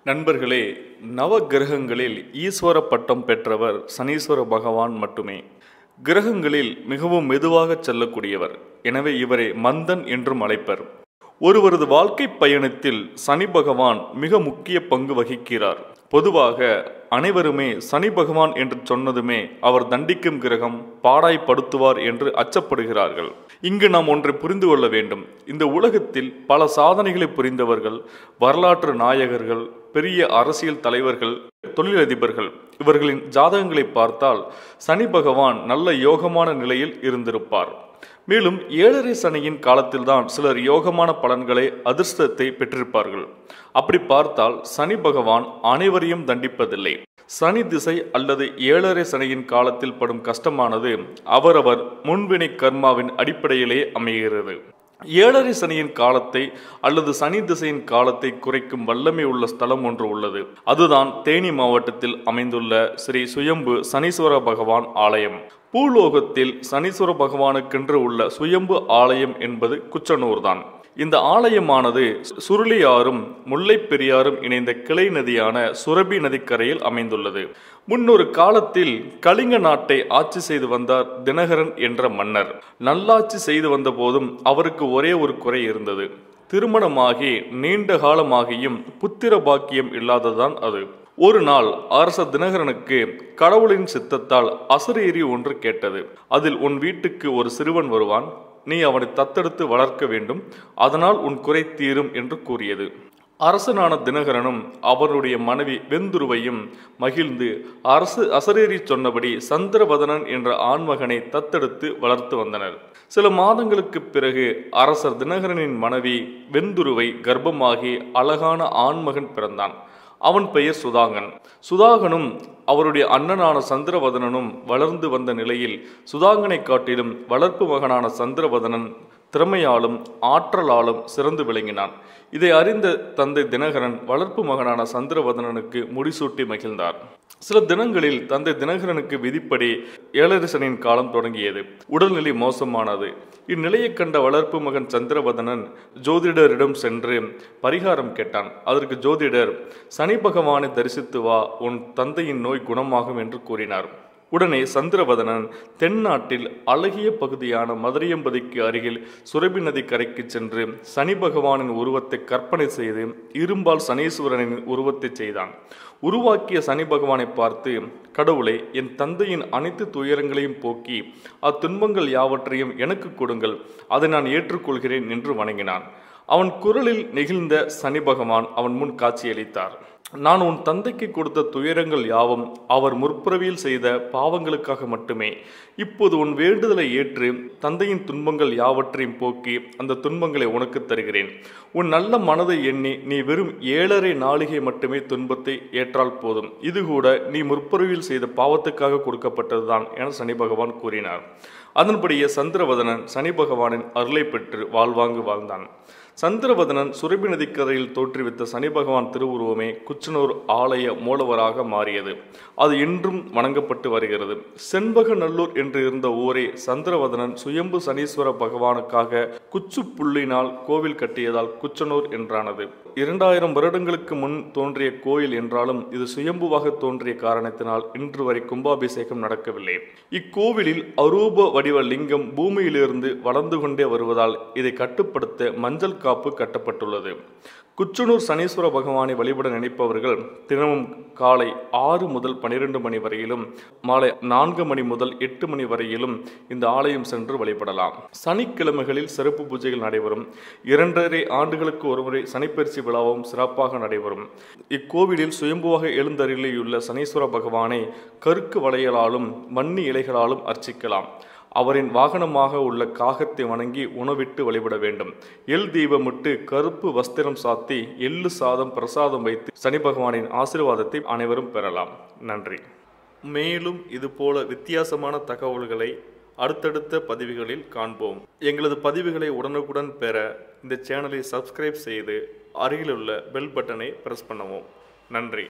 நண்பர்களே நவ கிரகங்களில் ஈஸ்வர பட்டம் பெற்றவர் சனீஸ்வர பகவான் மட்டுமே கிரகங்களில் மிகவும் மெதுவாக செல்லக்கூடியவர் எனவே இவரை மந்தன் என்றும் அழைப்பர் ஒருவரது வாழ்க்கை பயணத்தில் சனி பகவான் மிக முக்கிய பங்கு வகிக்கிறார் பொதுவாக அனைவருமே சனி பகவான் என்று சொன்னதுமே அவர் தண்டிக்கும் கிரகம் பாடாய்படுத்துவார் என்று அச்சப்படுகிறார்கள் இங்கு நாம் ஒன்றை புரிந்து கொள்ள வேண்டும் இந்த உலகத்தில் பல சாதனைகளை புரிந்தவர்கள் வரலாற்று நாயகர்கள் பெரிய அரசியல் தலைவர்கள் தொழிலதிபர்கள் இவர்களின் ஜாதகங்களை பார்த்தால் சனி பகவான் நல்ல யோகமான நிலையில் இருந்திருப்பார் மேலும் ஏழரை சனியின் காலத்தில்தான் சிலர் யோகமான பலன்களை அதிர்ஷ்டத்தை பெற்றிருப்பார்கள் அப்படி பார்த்தால் சனி பகவான் அனைவரையும் தண்டிப்பதில்லை சனி திசை அல்லது ஏழரை சனியின் காலத்தில் படும் கஷ்டமானது அவரவர் முன்வினை கர்மாவின் அடிப்படையிலே அமைகிறது ஏழரை சனியின் காலத்தை அல்லது சனி திசையின் காலத்தை குறைக்கும் வல்லமை உள்ள ஸ்தலம் ஒன்று உள்ளது அதுதான் தேனி மாவட்டத்தில் அமைந்துள்ள ஸ்ரீ சுயம்பு சனீஸ்வர பகவான் ஆலயம் பூலோகத்தில் சனீஸ்வர பகவானுக்கென்று உள்ள சுயம்பு ஆலயம் என்பது குச்சனூர்தான் இந்த ஆலயமானது சுருளியாறும் முல்லை பெரியாறும் இணைந்த கிளை நதியான சுரபி நதிக்கரையில் அமைந்துள்ளது முன்னொரு காலத்தில் கலிங்க நாட்டை ஆட்சி செய்து வந்தார் தினகரன் என்ற மன்னர் நல்லாட்சி செய்து வந்த போதும் அவருக்கு ஒரே ஒரு குறை இருந்தது திருமணமாகி நீண்ட காலமாகியும் புத்திர பாக்கியம் இல்லாததான் அது ஒரு நாள் அரச தினகரனுக்கு கடவுளின் சித்தத்தால் அசரீரி ஒன்று கேட்டது அதில் உன் வீட்டுக்கு ஒரு சிறுவன் வருவான் நீ அவனை தத்தெடுத்து வளர்க்க வேண்டும் அதனால் உன் குறை தீரும் என்று கூறியது அரசனான தினகரனும் அவருடைய மனைவி வெந்துருவையும் மகிழ்ந்து அரசு அசரேறி சொன்னபடி சந்திரவதனன் என்ற ஆண்மகனை தத்தெடுத்து வளர்த்து வந்தனர் சில மாதங்களுக்கு பிறகு அரசர் தினகரனின் மனைவி வெந்துருவை கர்ப்பமாகி அழகான ஆண்மகன் பிறந்தான் அவன் பெயர் சுதாகன் சுதாகனும் அவருடைய அண்ணனான சந்திரவதனனும் வளர்ந்து வந்த நிலையில் சுதாகனை காட்டிலும் வளர்ப்பு மகனான சந்திரவதனன் திறமையாலும் ஆற்றலாலும் சிறந்து விளங்கினான் இதை அறிந்த தந்தை தினகரன் வளர்ப்பு மகனான சந்திரவதனனுக்கு முடிசூட்டி மகிழ்ந்தார் சில தினங்களில் தந்தை தினகரனுக்கு விதிப்படி ஏழரசனின் காலம் தொடங்கியது உடல்நிலை மோசமானது இந்நிலையை கண்ட வளர்ப்பு மகன் சந்திரவதனன் ஜோதிடரிடம் சென்று பரிகாரம் கேட்டான் அதற்கு ஜோதிடர் சனி பகவானை தரிசித்து வா உன் தந்தையின் நோய் குணமாகும் என்று கூறினார் உடனே சந்திரவதனன் தென்னாட்டில் அழகிய பகுதியான மதுரையம்பதிக்கு அருகில் சுரபி நதி கரைக்கு சென்று சனி பகவானின் உருவத்தை கற்பனை செய்து இரும்பால் சனீஸ்வரனின் உருவத்தை செய்தான் உருவாக்கிய சனி பகவானை பார்த்து கடவுளை என் தந்தையின் அனைத்து துயரங்களையும் போக்கி அத்துன்பங்கள் யாவற்றையும் எனக்கு கொடுங்கள் அதை நான் ஏற்றுக்கொள்கிறேன் என்று வணங்கினான் அவன் குரலில் நெகிழ்ந்த சனி பகவான் அவன் முன் காட்சியளித்தார் நான் உன் தந்தைக்கு கொடுத்த துயரங்கள் யாவும் அவர் முற்பிறவியில் செய்த பாவங்களுக்காக மட்டுமே இப்போது உன் வேண்டுதலை ஏற்று தந்தையின் துன்பங்கள் யாவற்றையும் போக்கி அந்த துன்பங்களை உனக்கு தருகிறேன் உன் நல்ல மனதை எண்ணி நீ வெறும் ஏழரை நாளிகை மட்டுமே துன்பத்தை ஏற்றால் போதும் இது கூட நீ முற்பிறவியில் செய்த பாவத்துக்காக கொடுக்கப்பட்டதுதான் என சனி பகவான் கூறினார் அதன்படியே சந்திரவதனன் சனி பகவானின் அருளை பெற்று வாழ்வாங்கு வாழ்ந்தான் சந்திரவதனன் சுரபி நதிக்கரையில் தோற்றுவித்த சனி பகவான் திருவுருவமே குச்சனூர் ஆலய மூலவராக மாறியது அது இன்றும் வணங்கப்பட்டு வருகிறது செண்பக நல்லூர் என்று இருந்த ஊரை சந்திரவதனன் சுயம்பு சனீஸ்வர பகவானுக்காக குச்சு புள்ளினால் கோவில் கட்டியதால் குச்சனூர் என்றானது இரண்டாயிரம் வருடங்களுக்கு முன் தோன்றிய கோயில் என்றாலும் இது சுயம்புவாக தோன்றிய காரணத்தினால் இன்று வரை கும்பாபிஷேகம் நடக்கவில்லை இக்கோவிலில் அரூப வடிவ லிங்கம் பூமியிலிருந்து வளர்ந்து கொண்டே வருவதால் இதை கட்டுப்படுத்த மஞ்சள் காப்பு கட்டப்பட்டுள்ளது குச்சனூர் சனீஸ்வர பகவானை வழிபட நினைப்பவர்கள் தினமும் காலை ஆறு முதல் பனிரெண்டு மணி வரையிலும் மாலை நான்கு மணி முதல் எட்டு மணி வரையிலும் இந்த ஆலயம் சென்று வழிபடலாம் சனிக்கிழமைகளில் சிறப்பு பூஜைகள் நடைபெறும் இரண்டரை ஆண்டுகளுக்கு ஒருமுறை சனிப்பயிற்சி விழாவும் சிறப்பாக நடைபெறும் இக்கோவிலில் சுயம்புவாக எழுந்தருளியுள்ள சனீஸ்வர பகவானை கருக்கு வளையலாலும் வன்னி இலைகளாலும் அர்ச்சிக்கலாம் அவரின் வாகனமாக உள்ள காகத்தை வணங்கி உணவிட்டு வழிபட வேண்டும் எல் தீபமிட்டு கருப்பு வஸ்திரம் சாத்தி எள்ளு சாதம் பிரசாதம் வைத்து சனி பகவானின் ஆசீர்வாதத்தை அனைவரும் பெறலாம் நன்றி மேலும் இதுபோல வித்தியாசமான தகவல்களை அடுத்தடுத்த பதிவுகளில் காண்போம் எங்களது பதிவுகளை உடனுக்குடன் பெற இந்த சேனலை சப்ஸ்கிரைப் செய்து அருகிலுள்ள பெல் பட்டனை பிரஸ் பண்ணவும் நன்றி